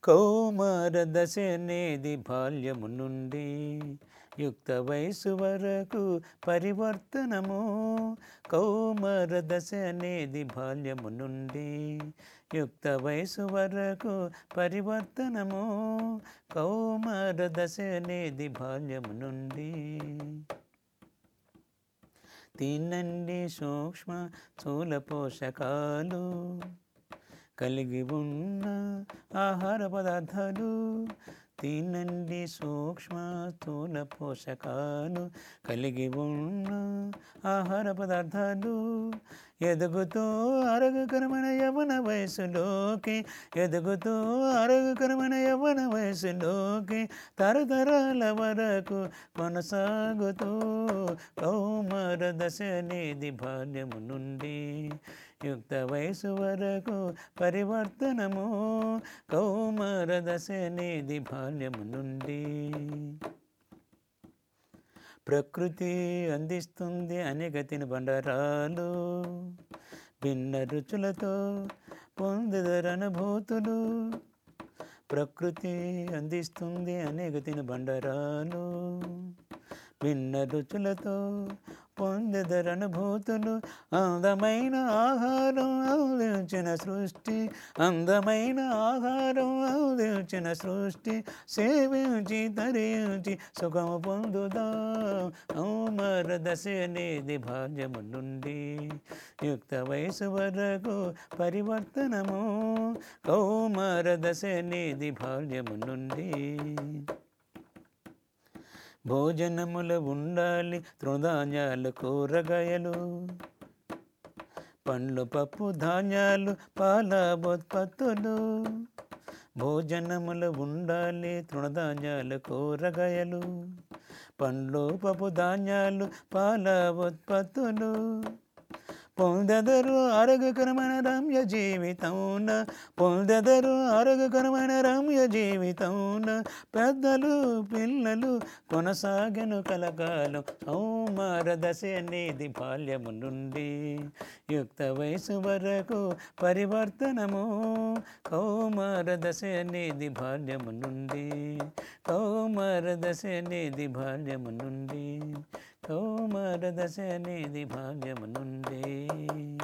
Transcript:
కౌమార దశ అనేది బాల్యము నుండి యుక్త వయసు వరకు పరివర్తనము కౌమార దశ అనేది బాల్యము నుండి యుక్త వయసు వరకు పరివర్తనము కౌమార దశ అనేది బాల్యము నుండి తినండి సూక్ష్మ స్థూల పోషకాలు కలిగి ఉన్న ఆహార పదార్థాలు తినండి సూక్ష్మ స్థూల పోషకాలు కలిగి ఉన్న ఆహార పదార్థాలు ఎదుగుతూ ఆరోగ్యకరమైన యవన వయసులోకి ఎదుగుతూ ఆరోగ్యకరమైన యవన వయసులోకి తరతరాల వరకు కొనసాగుతూ కౌమార దశ అనేది బాల్యము నుండి యుక్త వయసు వరకు పరివర్తనము కౌమార దశ అనేది బాల్యము నుండి ప్రకృతి అందిస్తుంది అనేక తిని బండరాలు భిన్న రుచులతో పొందదరనుభూతులు ప్రకృతి అందిస్తుంది అనేక తిని బండరాలు భిన్న రుచులతో పొందెదరనుభూతులు అందమైన ఆహారం అందించిన సృష్టి అందమైన ఆహారం అందించిన సృష్టి సేవించి తరించి సుఖము పొందుదాం కౌమార దశ అనేది బాల్యము నుండి యుక్త వయసు వరకు పరివర్తనము కౌమార దశ అనేది బాల్యము నుండి భోజనములు ఉండాలి తృణధాన్యాలు కూరగాయలు పండ్లు పప్పు ధాన్యాలు పాల ఉత్పత్తులు భోజనములు ఉండాలి తృణధాన్యాలు కూరగాయలు పండ్లు పప్పు ధాన్యాలు పాల ఉత్పత్తులు పొందెదరు ఆరోగ్యకరమైన రమ్య జీవితమున పొందెదరు ఆరోగ్యకరమైన రమ్య జీవితమున పెద్దలు పిల్లలు కొనసాగను కలకాలం కౌమార దశ అనేది బాల్యము నుండి యుక్త వయసు వరకు పరివర్తనము కౌమార దశ అనేది బాల్యము నుండి కౌమార దశ అనేది బాల్యము నుండి కౌమార దశ అనేది బాల్యము నుండి